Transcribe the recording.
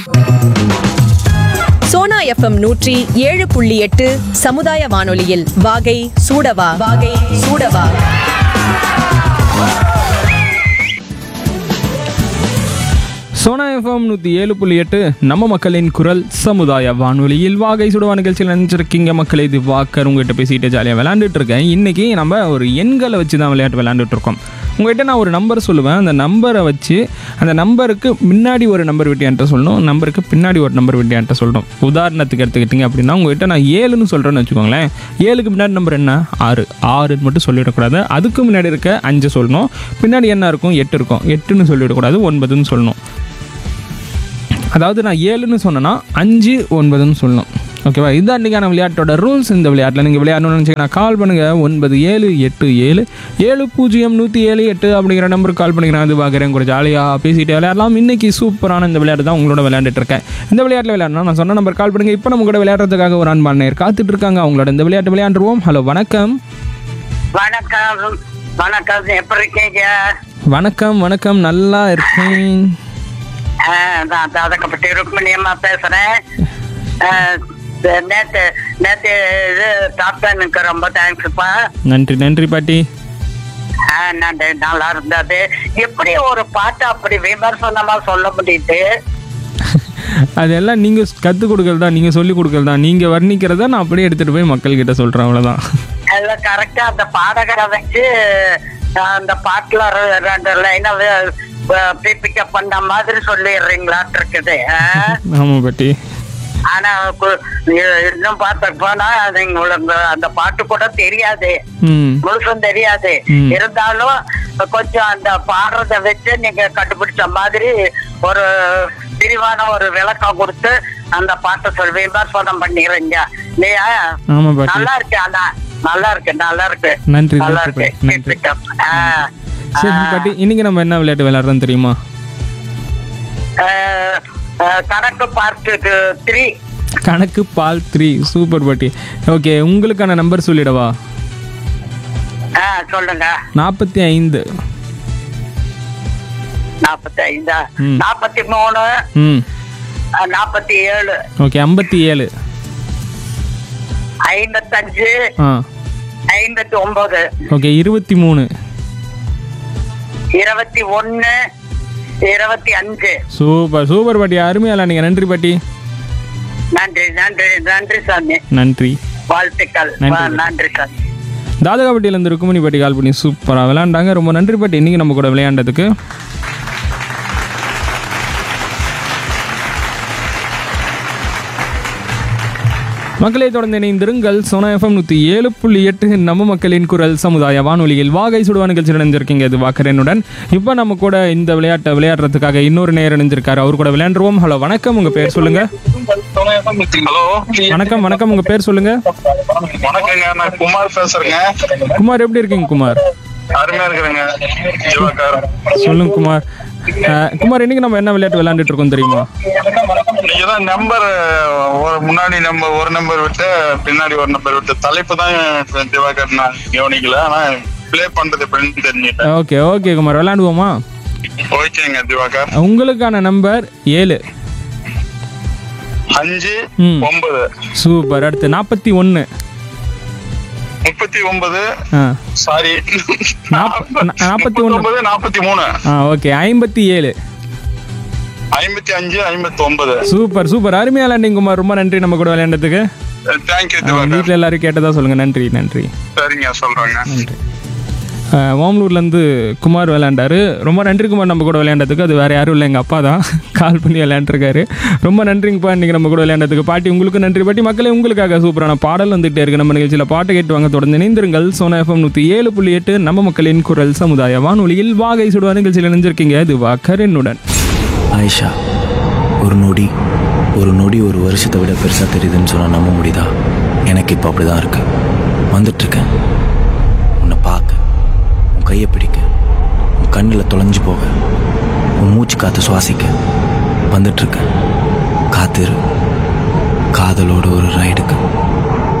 Sona FM நூற்றி ஏழு புள்ளி எட்டு சமுதாய வானொலியில் வாகை சூடவா வாகை சூடவா சோனா எஃப்எம் நூற்றி ஏழு புள்ளி எட்டு நம்ம மக்களின் குரல் சமுதாய வானொலியில் வாகை சுடுவா நிகழ்ச்சியில் நினைச்சிருக்கீங்க மக்களே இது வாக்கர் உங்ககிட்ட பேசிட்டு ஜாலியாக விளையாண்டுட்டு இருக்கேன் இன்னைக்கு நம்ம ஒரு எண்களை வச்சு தான் விளையாட்டு விளையாண்டுட்டு இருக்கோம் உங்ககிட்ட நான் ஒரு நம்பர் சொல்லுவேன் அந்த நம்பரை வச்சு அந்த நம்பருக்கு முன்னாடி ஒரு நம்பர் விட்டு என்கிட்ட சொல்லணும் நம்பருக்கு பின்னாடி ஒரு நம்பர் விட்டு என்கிட்ட சொல்லணும் உதாரணத்துக்கு எடுத்துக்கிட்டிங்க அப்படின்னா உங்ககிட்ட நான் ஏழுன்னு சொல்கிறேன்னு வச்சுக்கோங்களேன் ஏழுக்கு முன்னாடி நம்பர் என்ன ஆறு ஆறுன்னு மட்டும் சொல்லிடக்கூடாது அதுக்கு முன்னாடி இருக்க அஞ்சு சொல்லணும் பின்னாடி என்ன இருக்கும் எட்டு இருக்கும் எட்டுன்னு சொல்லிடக்கூடாது ஒன்பதுன்னு சொல்லணும் அதாவது நான் ஏழுன்னு சொன்னேன்னா அஞ்சு ஒன்பதுன்னு சொல்லணும் ஓகேவா இதுதான் இன்றைக்கான விளையாட்டோட ரூல்ஸ் இந்த விளையாட்டில் நீங்கள் விளையாடணும்னு நினச்சிங்கன்னா கால் பண்ணுங்கள் ஒன்பது ஏழு எட்டு ஏழு ஏழு பூஜ்ஜியம் நூற்றி ஏழு எட்டு அப்படிங்கிற நம்பருக்கு கால் பண்ணிக்கிறேன் அது பார்க்குறேன் கூட ஜாலியாக பேசிட்டு விளையாடலாம் இன்றைக்கி சூப்பரான இந்த விளையாட்டு தான் உங்களோட விளையாண்டுட்டு இருக்கேன் இந்த விளையாட்டில் விளையாடணும் நான் சொன்ன நம்பர் கால் பண்ணுங்கள் இப்போ நம்ம கூட விளையாடுறதுக்காக ஒரு அன்பான நேர் காத்துட்டு இருக்காங்க அவங்களோட இந்த விளையாட்டு விளையாண்டுருவோம் ஹலோ வணக்கம் வணக்கம் வணக்கம் எப்படி இருக்கீங்க வணக்கம் வணக்கம் நல்லா இருக்கேன் ஆ, நான் தாதகப்பட்டி ருக்மணி அம்மா பேசுறேன் ஆ, நேத்து நேத்து இது சாப்பிட்டனுக்கு ரொம்ப தேங்க்ஸ்ப்பா நன்றி நன்றி பாட்டி ஆ, நன்றி நல்லா இருந்தது எப்படி ஒரு பாட்டு அப்படி விமர்சனமா சொல்ல முடியுது அதெல்லாம் நீங்கள் கற்றுக் கொடுக்கறது தான் நீங்கள் சொல்லிக் கொடுக்கறது தான் நீங்கள் வர்ணிக்கிறத நான் அப்படியே எடுத்துகிட்டு போய் மக்கள்கிட்ட சொல்கிறேன் அவ்வளோதான் அதுல கரெக்டா அந்த பாடகரை வச்சு ஆ, அந்த பாட்டுல ரெ- ரெண்டு லைனை பிக்கப் பண்ண மாதிரி சொல்லிடுறீங்களாட்டு இருக்குது ஆ? ஆமாம் பாட்டி ஆனா கு- இ- இன்னும் பார்த்த போனா அது உங்களுக்கு அந்த பாட்டு கூட தெரியாது ம் முழுசும் தெரியாது ம். இருந்தாலும் கொஞ்சம் அந்த பாடுறத வச்சு நீங்க கண்டுபிடிச்ச மாதிரி ஒரு விரிவான ஒரு விளக்கம் கொடுத்து அந்த பாட்டை சொல் விமர்சனம் பண்ணிக்கிறீங்க இல்லையா ஆமாம் பாட்டி நல்லா இருக்கு ஆனா நல்லா இருக்கு நல்லா இருக்கு நன்றி, நல்லா நன்றி, இருக்கு நன்றி. Keep it up. ஆ. சரி பாட்டி இன்னைக்கு நம்ம என்ன விளையாட்டு விளையாடுறோம் தெரியுமா ஆ, ஆ, கணக்கு பார்ட்டு த்ரீ கணக்கு பால் த்ரீ சூப்பர் பாட்டி ஓகே உங்களுக்கான நம்பர் சொல்லிடவா சொல்லுங்க நாற்பத்தி ஐந்து நாற்பத்தி ஐந்தா ம். நாற்பத்தி மூணு ம் ஆ, நாற்பத்தி ஏழு ஓகே ஐம்பத்தி ஏழு ஐம்பத்தஞ்சு ஆ ஐம்பத்தி ஒன்பது ஓகே இருபத்தி மூணு இருபத்தி ஒன்னு இருபத்தி அஞ்சு சூப்பர் சூப்பர் பாட்டி அருமையால நீங்கள் நன்றி பாட்டி நன்றி நன்றி நன்றி சாமி நன்றி வாழ்த்துக்கள் நன்றி. ஆ, நன்றி சாமி தாதகாப்பட்டியிலேருந்து ருக்குமணி பாட்டி கால் பண்ணி சூப்பராக விளையாண்டாங்க ரொம்ப நன்றி பாட்டி இன்றைக்கி நம்ம கூட விளையாண்டதுக்கு மக்களை தொடர்ந்து இணைந்திருங்கள் சோனா எஃப்எம் நூற்றி ஏழு புள்ளி எட்டு நம்ம மக்களின் குரல் சமுதாய வானொலியில் வாகை சுடுவா நிகழ்ச்சி இணைஞ்சிருக்கீங்க இது வாக்கரனுடன் இப்போ நம்ம கூட இந்த விளையாட்டை விளையாடுறதுக்காக இன்னொரு நேரம் இணைஞ்சிருக்காரு அவர் கூட விளையாண்டுருவோம் ஹலோ வணக்கம் உங்கள் பேர் சொல்லுங்க ஹலோ வணக்கம் வணக்கம் உங்கள் பேர் சொல்லுங்க வணக்கங்க நான் குமார் பேசுறேங்க குமார் எப்படி இருக்கீங்க குமார் அருமையா இருக்கிறேங்க ஜிவாக்கார் சொல்லுங்க குமார் அஹ், குமார் இன்னைக்கு நம்ம என்ன விளையாட்டு விளையாண்டுட்டு இருக்கோம் தெரியுமா நீங்க தான் நம்பர் ஒரு முன்னாடி நம்பர் ஒரு நம்பர் விட்டு பின்னாடி ஒரு நம்பர் விட்டு தலைப்பு தான் ஜிவாக்கார் நான் கவனிக்கல ஆனா ப்ளே பண்றது எப்படின்னு தெரிஞ்சுட்டேன் ஓகே ஓகே குமார் விளையாடுவோமா ஓகேங்க திவாகர் உங்களுக்கான நம்பர் ஏழு அஞ்சு ம். ஒன்பது சூப்பர் அடுத்து நாற்பத்தி ஒன்று முப்பத்தி ஒன்பது ஆ சாரி நாப்ப- நா- நாற்பத்தி ஒண்ணு. ஒன்பது நாற்பத்தி மூணு ஆ ஓகே ஐம்பத்தி ஏழு ஐம்பத்தி அஞ்சு ஐம்பத்தி ஒன்பது சூப்பர் சூப்பர் அருமையா விளையாண்டிங்க குமார் ரொம்ப நன்றி நம்ம கூட விளையாண்டதுக்கு தேங்க்யூ திவாகர் வீட்டில் எல்லாரும் கேட்டதா சொல்லுங்க நன்றி நன்றி சரிங்க சொல்றேங்க நன்றி அஹ், ஓமலூர்லேருந்து குமார் விளையாண்டாரு ரொம்ப நன்றி குமார் நம்ம கூட விளையாண்டதுக்கு அது வேறு யாரும் இல்லை எங்கள் அப்பா தான் கால் பண்ணி விளையாண்டுருக்காரு ரொம்ப நன்றிங்கப்பா இன்றைக்கி நம்ம கூட விளையாண்டதுக்கு பாட்டி உங்களுக்கு நன்றி பாட்டி மக்களே உங்களுக்காக சூப்பரான பாடல் வந்துகிட்டே இருக்கு நம்ம நிகழ்ச்சியில் பாட்டு கேட்டு வாங்க தொடர்ந்து இணைந்திருங்கள் சோனா எஃப்எம் நூற்றி ஏழு புள்ளி எட்டு நம்ம மக்களின் குரல் சமுதாய வானொலியில் வாகை சுடுவா நிகழ்ச்சியில் இணைஞ்சிருக்கீங்க இது வாக்கரனுடன் ஆயிஷா ஒரு நொடி ஒரு நொடி ஒரு வருஷத்தை விட பெருசாக தெரியுதுன்னு சொன்னால் நம்ப முடியுதா எனக்கு இப்போ அப்படி தான் இருக்கு வந்துட்டுருக்கேன் உன்னை பார்க்க உன் கையை பிடிக்க உன் கண்ணில் தொலைஞ்சு போக உன் மூச்சு காற்று சுவாசிக்க வந்துட்டுருக்கேன் காத்திரு காதலோட ஒரு ரைடுக்கு